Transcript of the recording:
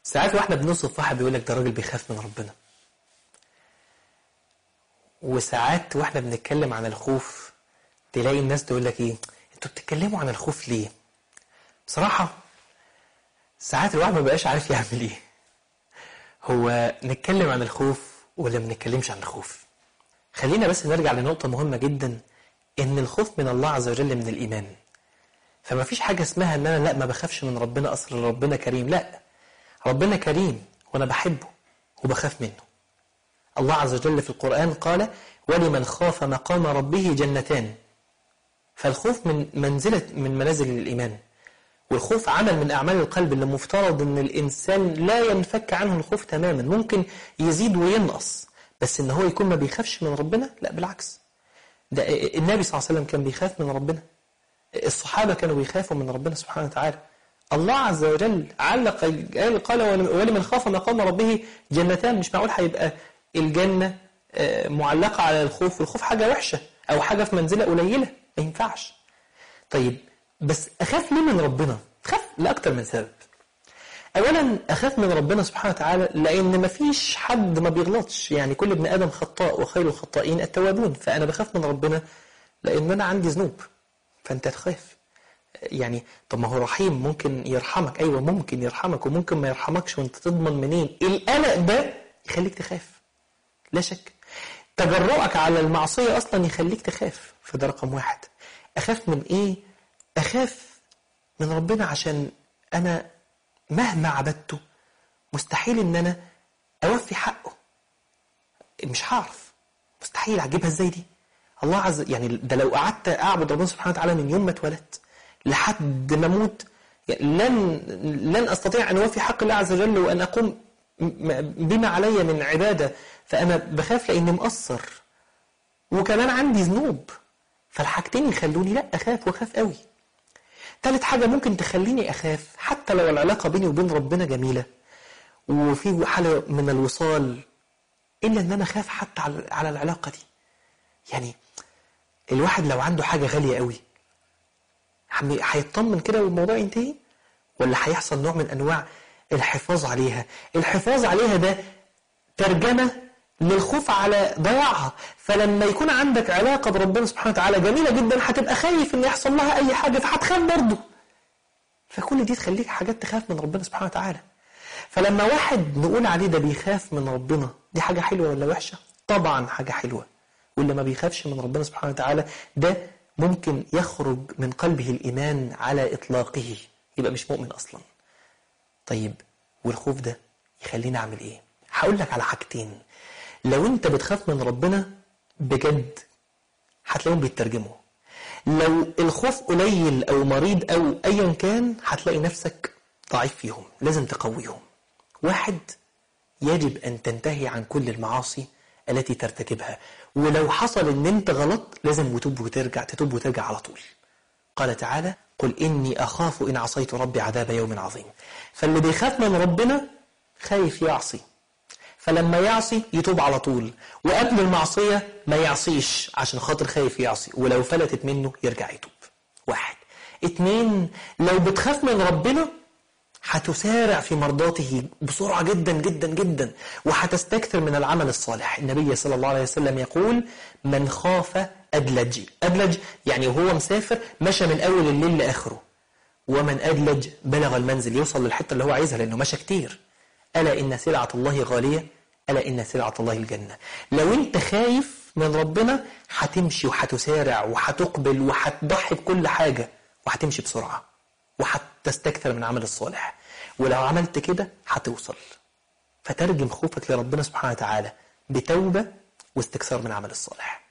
ساعات واحنا بنوصف واحد بيقول لك ده راجل بيخاف من ربنا وساعات واحنا بنتكلم عن الخوف تلاقي الناس تقول لك ايه انتوا بتتكلموا عن الخوف ليه بصراحة ساعات الواحد ما بقاش عارف يعمل ايه هو نتكلم عن الخوف ولا ما نتكلمش عن الخوف خلينا بس نرجع لنقطة مهمة جدا ان الخوف من الله عز وجل من الإيمان فما فيش حاجة اسمها ان انا لا ما بخافش من ربنا اصل ربنا كريم لا ربنا كريم وانا بحبه وبخاف منه الله عز وجل في القرآن قال ولمن خاف مقام ربه جنتان فالخوف من منزلة من منازل الإيمان والخوف عمل من أعمال القلب اللي مفترض أن الإنسان لا ينفك عنه الخوف تماما ممكن يزيد وينقص بس أن هو يكون ما بيخافش من ربنا لا بالعكس ده النبي صلى الله عليه وسلم كان بيخاف من ربنا الصحابة كانوا بيخافوا من ربنا سبحانه وتعالى الله عز وجل علق قال قال ولمن خاف مقام ربه جنتان مش معقول هيبقى الجنة معلقة على الخوف والخوف حاجة وحشة أو حاجة في منزلة قليلة ما ينفعش طيب بس أخاف ليه من ربنا أخاف لأكتر من سبب أولا أخاف من ربنا سبحانه وتعالى لأن ما فيش حد ما بيغلطش يعني كل ابن آدم خطاء وخير الخطائين التوابون فأنا بخاف من ربنا لأن أنا عندي ذنوب فأنت تخاف يعني طب ما هو رحيم ممكن يرحمك أيوة ممكن يرحمك وممكن ما يرحمكش وانت تضمن منين القلق ده يخليك تخاف لا شك تجرؤك على المعصية أصلا يخليك تخاف فده رقم واحد أخاف من إيه؟ أخاف من ربنا عشان أنا مهما عبدته مستحيل إن أنا أوفي حقه مش هعرف مستحيل أجيبها إزاي دي الله عز يعني ده لو قعدت أعبد ربنا سبحانه وتعالى من يوم ما اتولدت لحد ما أموت يعني لن لن أستطيع أن أوفي حق الله عز وجل وأن أقوم بما علي من عبادة فأنا بخاف لأني مقصر وكمان عندي ذنوب فالحاجتين يخلوني لا أخاف وأخاف قوي ثالث حاجة ممكن تخليني أخاف حتى لو العلاقة بيني وبين ربنا جميلة وفي حالة من الوصال إلا أن أنا أخاف حتى على العلاقة دي يعني الواحد لو عنده حاجة غالية قوي هيطمن كده والموضوع ينتهي ولا هيحصل نوع من أنواع الحفاظ عليها الحفاظ عليها ده ترجمة للخوف على ضياعها فلما يكون عندك علاقة بربنا سبحانه وتعالى جميلة جدا هتبقى خايف ان يحصل لها اي حاجة فهتخاف برضه فكل دي تخليك حاجات تخاف من ربنا سبحانه وتعالى فلما واحد نقول عليه ده بيخاف من ربنا دي حاجة حلوة ولا وحشة طبعا حاجة حلوة واللي ما بيخافش من ربنا سبحانه وتعالى ده ممكن يخرج من قلبه الإيمان على إطلاقه يبقى مش مؤمن أصلا طيب والخوف ده يخليني أعمل إيه هقول لك على حاجتين لو انت بتخاف من ربنا بجد هتلاقيهم بيترجموا لو الخوف قليل او مريض او ايا كان هتلاقي نفسك ضعيف فيهم لازم تقويهم واحد يجب ان تنتهي عن كل المعاصي التي ترتكبها ولو حصل ان انت غلط لازم تتوب وترجع تتوب وترجع على طول قال تعالى قل اني اخاف ان عصيت ربي عذاب يوم عظيم فاللي بيخاف من ربنا خايف يعصي فلما يعصي يتوب على طول وقبل المعصية ما يعصيش عشان خاطر خايف يعصي ولو فلتت منه يرجع يتوب واحد اتنين لو بتخاف من ربنا هتسارع في مرضاته بسرعة جدا جدا جدا وهتستكثر من العمل الصالح النبي صلى الله عليه وسلم يقول من خاف أدلج أدلج يعني وهو مسافر مشى من أول الليل لآخره ومن أدلج بلغ المنزل يوصل للحتة اللي هو عايزها لأنه مشى كتير ألا إن سلعة الله غالية ألا إن سلعة الله الجنة لو أنت خايف من ربنا هتمشي وهتسارع وهتقبل وهتضحي بكل حاجة وهتمشي بسرعة وهتستكثر من عمل الصالح ولو عملت كده هتوصل فترجم خوفك لربنا سبحانه وتعالى بتوبة واستكثار من عمل الصالح